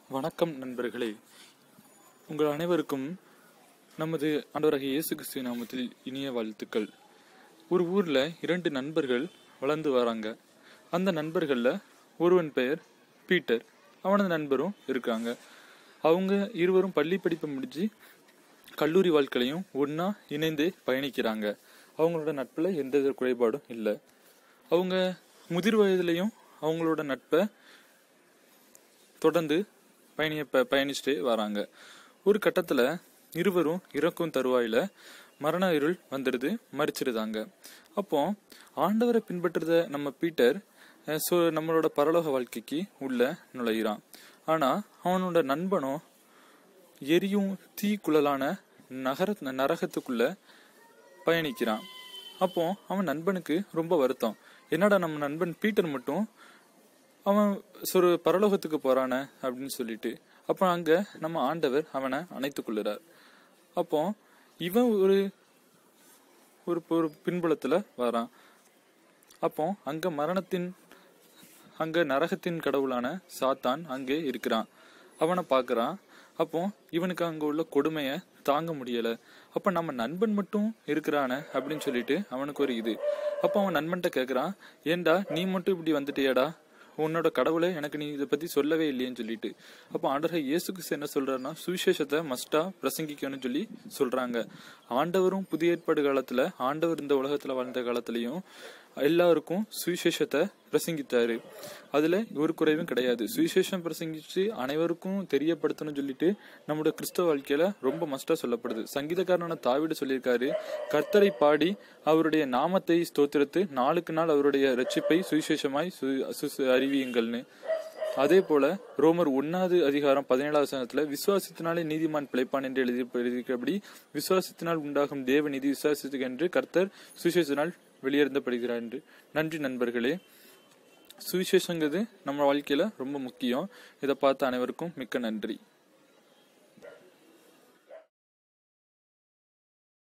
வணக்கம் நண்பர்களே உங்கள் அனைவருக்கும் நமது ஆண்டவராகிய இயேசு கிறிஸ்துவின் நாமத்தில் இனிய வாழ்த்துக்கள் ஒரு ஊர்ல இரண்டு நண்பர்கள் வளர்ந்து வராங்க அந்த நண்பர்கள்ல ஒருவன் பெயர் பீட்டர் அவனது நண்பரும் இருக்காங்க அவங்க இருவரும் பள்ளி படிப்பை முடிஞ்சு கல்லூரி வாழ்க்கையிலையும் ஒண்ணா இணைந்து பயணிக்கிறாங்க அவங்களோட நட்புல எந்த வித குறைபாடும் இல்லை அவங்க முதிர் வயதுலையும் அவங்களோட நட்பை தொடர்ந்து பயணிய ப- பயணிச்சுட்டே வராங்க ஒரு கட்டத்துல இருவரும் இறக்கும் தருவாயில மரண இருள் வந்துடுது மறிச்சிடுதாங்க அப்போ ஆண்டவரை பின்பற்றுத நம்ம பீட்டர் அஹ், சோ நம்மளோட பரலோக வாழ்க்கைக்கு உள்ள நுழையிறான் ஆனா அவனோட நண்பனோ எரியும் தீக்குழலான நகர நரகத்துக்குள்ள பயணிக்கிறான் அப்போ அவன் நண்பனுக்கு ரொம்ப வருத்தம் என்னடா நம்ம நண்பன் பீட்டர் மட்டும் அவன் ஒரு பரலோகத்துக்கு போறானே அப்படின்னு சொல்லிட்டு அப்போ அங்க நம்ம ஆண்டவர் அவனை அணைத்துக் கொள்ளுறார் அப்போ இவன் ஒரு ஒரு ஒரு பின்புலத்துல வரான் அப்போ அங்க மரணத்தின் அங்க நரகத்தின் கடவுளான சாத்தான் அங்கே இருக்கிறான் அவனை பார்க்கறான் அப்போ இவனுக்கு அங்க உள்ள கொடுமைய தாங்க முடியல அப்ப நம்ம நண்பன் மட்டும் இருக்கிறானே அப்படின்னு சொல்லிட்டு அவனுக்கு ஒரு இது அப்போ அவன் நண்பன்கிட்ட கேக்குறான் ஏன்டா நீ மட்டும் இப்படி வந்துட்டியாடா உன்னோட கடவுளை எனக்கு நீ இதை பத்தி சொல்லவே இல்லையேன்னு சொல்லிட்டு அப்போ ஆண்டவர் இயேசு கிறிஸ்து என்ன சொல்றாருன்னா சுவிசேஷத்தை மஸ்டா பிரசங்கிக்கணும்னு சொல்லி சொல்றாங்க ஆண்டவரும் புதிய ஏற்பாடு காலத்துல ஆண்டவர் இந்த உலகத்துல வாழ்ந்த காலத்திலயும் எல்லாருக்கும் சுவிசேஷத்தை பிரசங்கித்தாரு அதுல ஒரு குறைவும் கிடையாது சுவிசேஷம் பிரசங்கிச்சு அனைவருக்கும் தெரியப்படுத்தணும்னு சொல்லிட்டு நம்மளோட கிறிஸ்தவ வாழ்க்கையில ரொம்ப மஸ்டா சொல்லப்படுது சங்கீதக்காரனான தாவீடு சொல்லியிருக்காரு கர்த்தரை பாடி அவருடைய நாமத்தை ஸ்தோத்திரத்து நாளுக்கு நாள் அவருடைய ரட்சிப்பை சுவிசேஷமாய் சு- சு- அறிவியுங்கள்னு அதே போல ரோமர் ஒன்னாவது அதிகாரம் பதினேழாவது வசனத்துல விசுவாசத்தினாலே நீதிமான் பிழைப்பான் என்று எழுதி எழுதியிருக்கிறபடி விசுவாசத்தினால் உண்டாகும் தேவ நீதி விசுவாசத்துக்கு என்று கர்த்தர் சுவிசேஷத்தினால் வெளியேறப்படுகிறார் என்று நன்றி நண்பர்களே சுவிசேஷங்கிறது நம்ம வாழ்க்கையில ரொம்ப முக்கியம் இதை பார்த்த அனைவருக்கும் மிக்க நன்றி